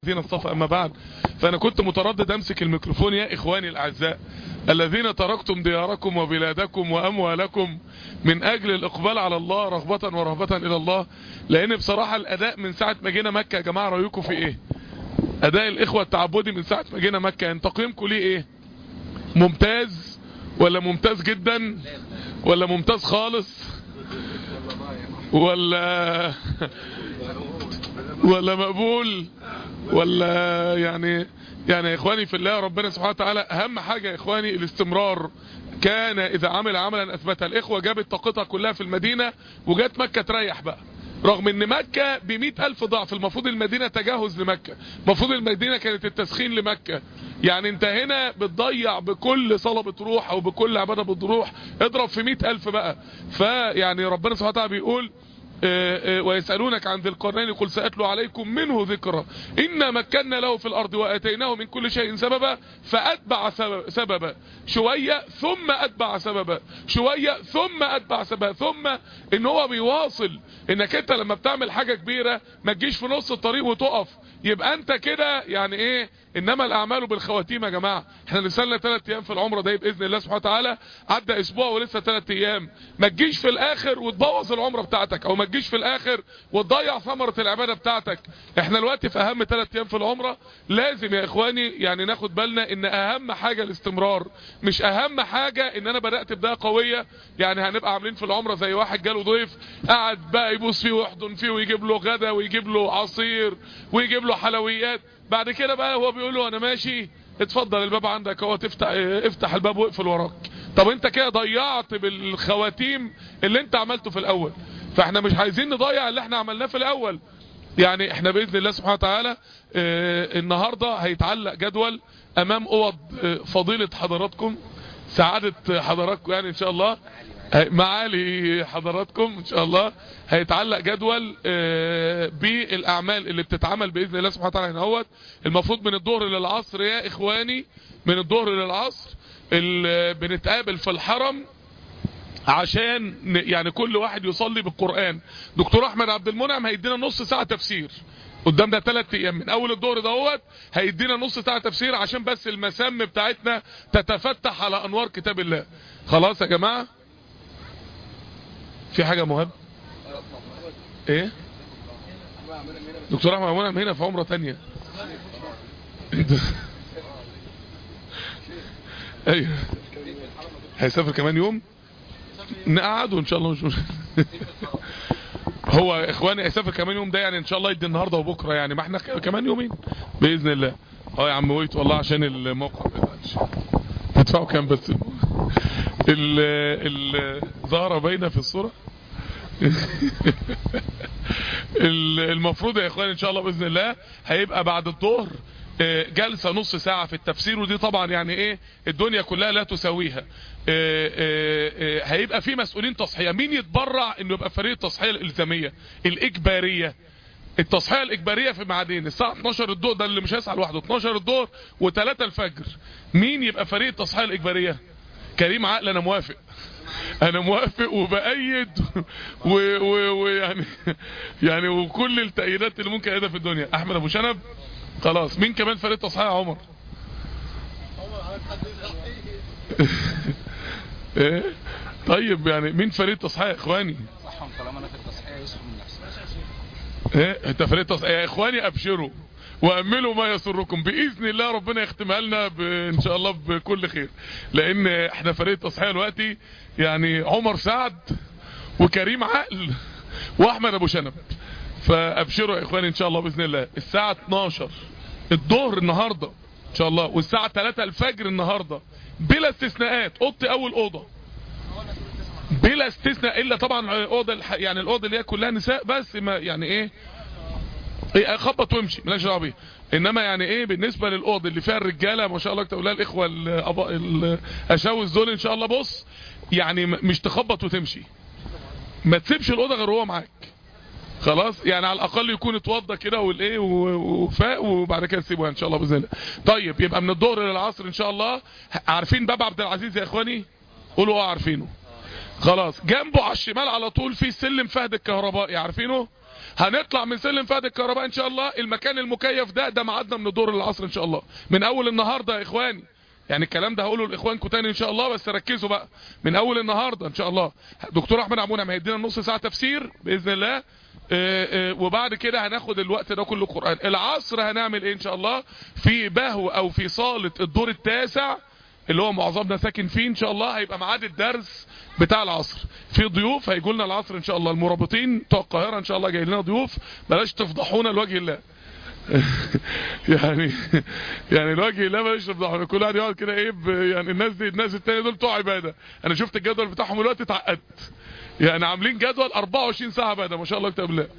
الذين اصطفى اما بعد فانا كنت متردد امسك الميكروفون يا اخواني الاعزاء الذين تركتم دياركم وبلادكم واموالكم من اجل الاقبال على الله رغبة ورهبة الى الله لان بصراحة الاداء من ساعة ما جينا مكة يا جماعة رايكم في ايه اداء الاخوة التعبدي من ساعة ما جينا مكة ان تقييمكم ليه ايه ممتاز ولا ممتاز جدا ولا ممتاز خالص ولا ولا مقبول ولا يعني يعني يا اخواني في الله ربنا سبحانه وتعالى اهم حاجة يا اخواني الاستمرار كان اذا عمل عملا اثبتها الاخوة جابت طاقتها كلها في المدينة وجات مكة تريح بقى رغم ان مكة بمئة الف ضعف المفروض المدينة تجهز لمكة المفروض المدينة كانت التسخين لمكة يعني انت هنا بتضيع بكل صلاة بتروح او بكل عبادة بتروح اضرب في مئة الف بقى فيعني ربنا سبحانه وتعالى بيقول ويسألونك عن ذي القرنين قل سأتلو عليكم منه ذكرى إنا مكنا له في الأرض وأتيناه من كل شيء سببا فأتبع سببا شوية ثم أتبع سببا شوية ثم أتبع سببا ثم إن هو بيواصل إنك أنت لما بتعمل حاجة كبيرة ما تجيش في نص الطريق وتقف يبقى أنت كده يعني إيه إنما الأعمال بالخواتيم يا جماعة احنا لسه لنا ثلاث أيام في العمرة ده بإذن الله سبحانه وتعالى عدى أسبوع ولسه ثلاث أيام ما تجيش في الآخر وتبوظ العمرة بتاعتك أو ما تجيش في الاخر وتضيع ثمرة العبادة بتاعتك احنا الوقت في اهم ثلاث ايام في العمرة لازم يا اخواني يعني ناخد بالنا ان اهم حاجة الاستمرار مش اهم حاجة ان انا بدأت بداية قوية يعني هنبقى عاملين في العمرة زي واحد جاله ضيف قعد بقى يبوس فيه ويحضن فيه ويجيب له غدا ويجيب له عصير ويجيب له حلويات بعد كده بقى هو بيقول له انا ماشي اتفضل الباب عندك هو تفتح افتح الباب واقفل وراك طب انت كده ضيعت بالخواتيم اللي انت عملته في الاول فاحنا مش عايزين نضيع اللي احنا عملناه في الاول يعني احنا باذن الله سبحانه وتعالى اه النهارده هيتعلق جدول امام اوض اه فضيله حضراتكم سعاده حضراتكم يعني ان شاء الله معالي حضراتكم ان شاء الله هيتعلق جدول اه بالاعمال اللي بتتعمل باذن الله سبحانه وتعالى هنا المفروض من الظهر للعصر يا اخواني من الظهر للعصر بنتقابل في الحرم عشان يعني كل واحد يصلي بالقرآن دكتور احمد عبد المنعم هيدينا نص ساعة تفسير قدامنا ثلاث ايام من اول الظهر دهوت هيدينا نص ساعة تفسير عشان بس المسام بتاعتنا تتفتح على انوار كتاب الله خلاص يا جماعة في حاجة مهم ايه دكتور احمد عبد المنعم هنا في عمرة تانية ايوه هيسافر كمان يوم نقعده ان شاء الله مش هو اخواني هيسافر كمان يوم ده يعني ان شاء الله يدي النهارده وبكره يعني ما احنا كمان يومين باذن الله اه يا عم ويت والله عشان الموقع تدفعوا كام بس ال ال ظهر باينه في الصوره المفروض يا اخواني ان شاء الله باذن الله هيبقى بعد الظهر جلسة نص ساعة في التفسير ودي طبعا يعني ايه الدنيا كلها لا تساويها هيبقى في مسؤولين تصحية مين يتبرع انه يبقى فريق التصحية الالزامية الاجبارية التصحية الاجبارية في معادين الساعة 12 الظهر ده اللي مش هيسعى لوحده 12 الظهر و3 الفجر مين يبقى فريق التصحية الاجبارية كريم عقل انا موافق انا موافق وبأيد ويعني يعني وكل التأييدات اللي ممكن ايدها في الدنيا احمد ابو شنب خلاص مين كمان فريق تصحيح يا عمر ايه طيب يعني مين فريق تصحيح يا اخواني صحهم طالما انا في التصحيح يسخن من نفسي ايه انت فريق تصحيح يا اخواني ابشروا واملوا ما يسركم باذن الله ربنا يختمها لنا ان شاء الله بكل خير لان احنا فريق تصحيح دلوقتي يعني عمر سعد وكريم عقل واحمد ابو شنب فابشروا يا اخواني ان شاء الله باذن الله الساعه 12 الظهر النهارده ان شاء الله والساعه 3 الفجر النهارده بلا استثناءات اوضتي اول اوضه بلا استثناء الا طبعا اوضه يعني الاوضه اللي هي كلها نساء بس ما يعني ايه ايه خبط وامشي مالكش دعوه بيها انما يعني ايه بالنسبه للاوضه اللي فيها الرجاله ما شاء الله تقول لها الاخوه الاشاوس دول ان شاء الله بص يعني مش تخبط وتمشي ما تسيبش الاوضه غير وهو معاك خلاص يعني على الاقل يكون اتوضى كده والايه وفاق وبعد كده تسيبه ان شاء الله باذن الله طيب يبقى من الظهر للعصر ان شاء الله عارفين باب عبد العزيز يا اخواني قولوا اه عارفينه خلاص جنبه على الشمال على طول في سلم فهد الكهربائي عارفينه هنطلع من سلم فهد الكهرباء ان شاء الله المكان المكيف ده ده ميعادنا من الدور العصر ان شاء الله من اول النهارده يا اخواني يعني الكلام ده هقوله لاخوانكم تاني ان شاء الله بس ركزوا بقى من اول النهارده ان شاء الله دكتور احمد عمونه هيدينا نص ساعه تفسير باذن الله آه، آه، وبعد كده هناخد الوقت ده كله قران العصر هنعمل ايه ان شاء الله في بهو او في صاله الدور التاسع اللي هو معظمنا ساكن فيه ان شاء الله هيبقى ميعاد الدرس بتاع العصر في ضيوف هيجوا لنا العصر ان شاء الله المرابطين بتوع القاهره ان شاء الله جاي لنا ضيوف بلاش تفضحونا لوجه الله يعني يعني الوجه لا بلاش تفضحونا كل واحد يقعد كده ايه ب- يعني الناس دي الناس التانية دول بتوع عباده انا شفت الجدول بتاعهم دلوقتي اتعقدت يعني عاملين جدول 24 ساعه عباده ما شاء الله كتاب الله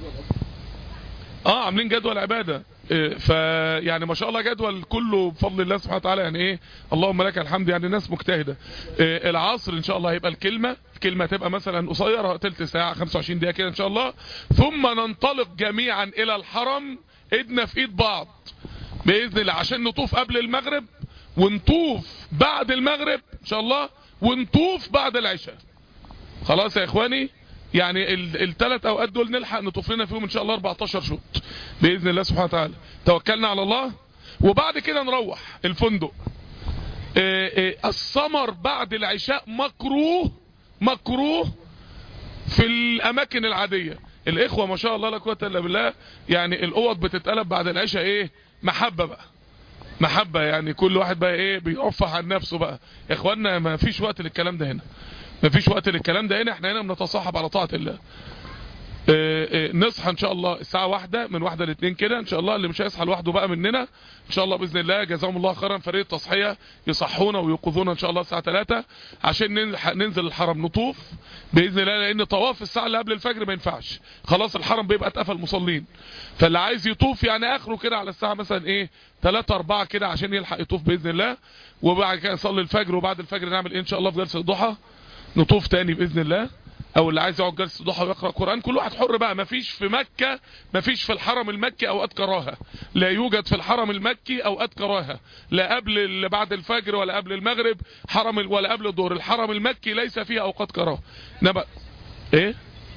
اه عاملين جدول عباده إيه، فيعني ما شاء الله جدول كله بفضل الله سبحانه وتعالى يعني ايه اللهم لك الحمد يعني الناس مجتهده إيه، العصر ان شاء الله هيبقى الكلمه الكلمه تبقى مثلا قصيره تلت ساعه 25 دقيقه كده ان شاء الله ثم ننطلق جميعا الى الحرم ايدنا في ايد بعض باذن الله عشان نطوف قبل المغرب ونطوف بعد المغرب ان شاء الله ونطوف بعد العشاء خلاص يا اخواني يعني الثلاث اوقات دول نلحق نطوف لنا فيهم ان شاء الله 14 شوط باذن الله سبحانه وتعالى توكلنا على الله وبعد كده نروح الفندق آه، آه، السمر بعد العشاء مكروه مكروه في الاماكن العاديه الاخوه ما شاء الله لا قوه الا بالله يعني الاوض بتتقلب بعد العشاء ايه محبه بقى محبه يعني كل واحد بقى ايه بيرفع عن نفسه بقى يا اخوانا ما فيش وقت للكلام ده هنا ما فيش وقت للكلام ده هنا احنا هنا بنتصاحب على طاعه الله اه، اه، نصحى ان شاء الله الساعة واحدة من واحدة لاتنين كده ان شاء الله اللي مش هيصحى لوحده بقى مننا ان شاء الله باذن الله جزاهم الله خيرا فريق التصحية يصحونا ويوقظونا ان شاء الله الساعة 3 عشان نلحق- ننزل الحرم نطوف باذن الله لان طواف الساعة اللي قبل الفجر ما ينفعش خلاص الحرم بيبقى اتقفل مصلين فاللي عايز يطوف يعني اخره كده على الساعة مثلا ايه 3 4 كده عشان يلحق يطوف باذن الله وبعد كده نصلي الفجر وبعد الفجر نعمل ايه ان شاء الله في جلسة الضحى نطوف تاني باذن الله او اللي عايز يقعد جلسه ضحى ويقرا قران كل واحد حر بقى مفيش في مكه مفيش في الحرم المكي اوقات كراهه لا يوجد في الحرم المكي اوقات كراهه لا قبل ال- بعد الفجر ولا قبل المغرب حرم ال- ولا قبل الظهر الحرم المكي ليس فيه اوقات كراهه نبقى ايه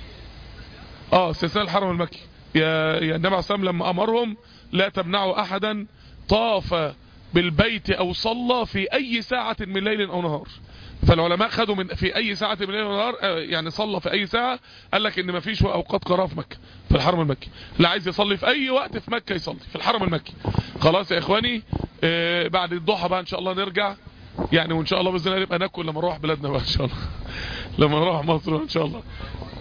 اه استثناء الحرم المكي يا يا النبي عليه الصلاه والسلام لما امرهم لا تمنعوا احدا طاف بالبيت او صلى في اي ساعه من ليل او نهار فالعلماء خدوا من في اي ساعه من الليل ونهار آه، يعني صلى في اي ساعه قال لك ان مفيش اوقات قراءه في مكه في الحرم المكي اللي عايز يصلي في اي وقت في مكه يصلي في الحرم المكي خلاص يا اخواني آه، بعد الضحى بقى ان شاء الله نرجع يعني وان شاء الله باذن الله نبقى ناكل لما نروح بلادنا بقى ان شاء الله لما نروح مصر ان شاء الله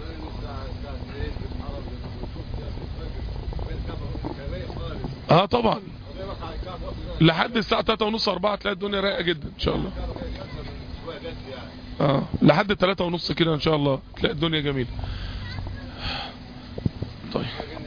اه طبعا لحد الساعه 3 ونص 4 تلاقي الدنيا رايقه جدا ان شاء الله اه لحد 3 ونص كده ان شاء الله تلاقي الدنيا جميله طيب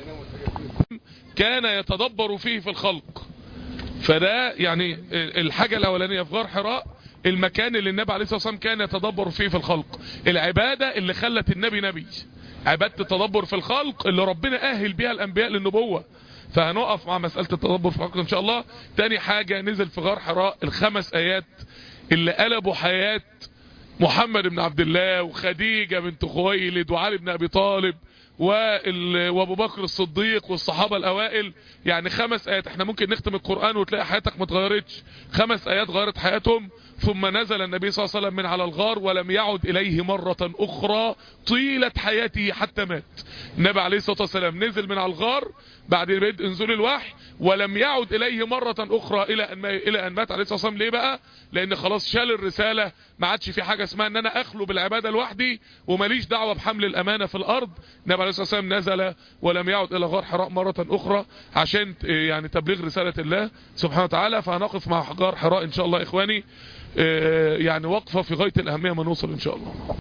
كان يتدبر فيه في الخلق فده يعني الحاجة الأولانية في غار حراء المكان اللي النبي عليه الصلاة والسلام كان يتدبر فيه في الخلق العبادة اللي خلت النبي نبي عبادة التدبر في الخلق اللي ربنا أهل بيها الأنبياء للنبوة فهنقف مع مسألة التدبر في الخلق إن شاء الله تاني حاجة نزل في غار حراء الخمس آيات اللي قلبوا حياة محمد بن عبد الله وخديجة بنت خويلد وعلي بن أبي طالب وال- وابو بكر الصديق والصحابة الاوائل يعني خمس ايات احنا ممكن نختم القرآن وتلاقي حياتك ما اتغيرتش خمس ايات غيرت حياتهم ثم نزل النبي صلى الله عليه وسلم من على الغار ولم يعد اليه مرة اخرى طيلة حياته حتى مات النبي عليه الصلاة والسلام نزل من على الغار بعد بدء نزول الوحي ولم يعد اليه مرة اخرى الى ان ما الى ان مات عليه الصلاة والسلام ليه بقى لان خلاص شال الرسالة ما عادش في حاجة اسمها ان انا اخلو بالعبادة لوحدي وماليش دعوة بحمل الامانة في الارض النبي عليه الصلاة والسلام نزل ولم يعد الى غار حراء مرة اخرى عشان ت- يعني تبليغ رسالة الله سبحانه وتعالى فهنقف مع غار حراء ان شاء الله اخواني آه، يعني وقفة في غاية الاهمية ما نوصل ان شاء الله